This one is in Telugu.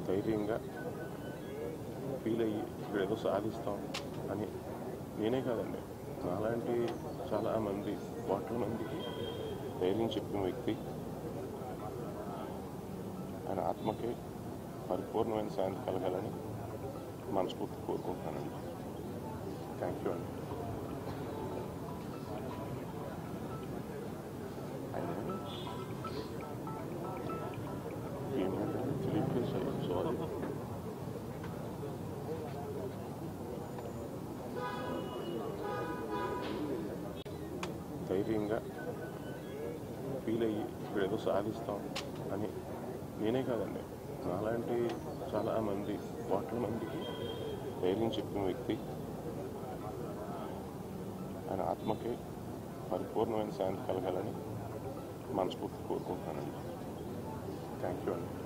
ధైర్యంగా ఫీల్ అయ్యి ఇక్కడ ఏదో సాధిస్తాం అని నేనే కాదండి నాలాంటి చాలా మంది కోట్ల మందికి ధైర్యం చెప్పిన వ్యక్తి ఆయన ఆత్మకి పరిపూర్ణమైన శాంతి కలగాలని మనస్ఫూర్తి కోరుకుంటున్నానండి థ్యాంక్ యూ అండి ఆయన ఏమంటే తెలియదు సారీ ధైర్యంగా ఫీల్ అయ్యి ఇక్కడ ఏదో సాధిస్తాం అని నేనే కాదండి నాలాంటి చాలా మంది కోట్ల మందికి ధైర్యం చెప్పిన వ్యక్తి ఆయన ఆత్మకి పరిపూర్ణమైన శాంతి కలగాలని మనస్ఫూర్తి కోరుకుంటున్నానండి థ్యాంక్ యూ అండి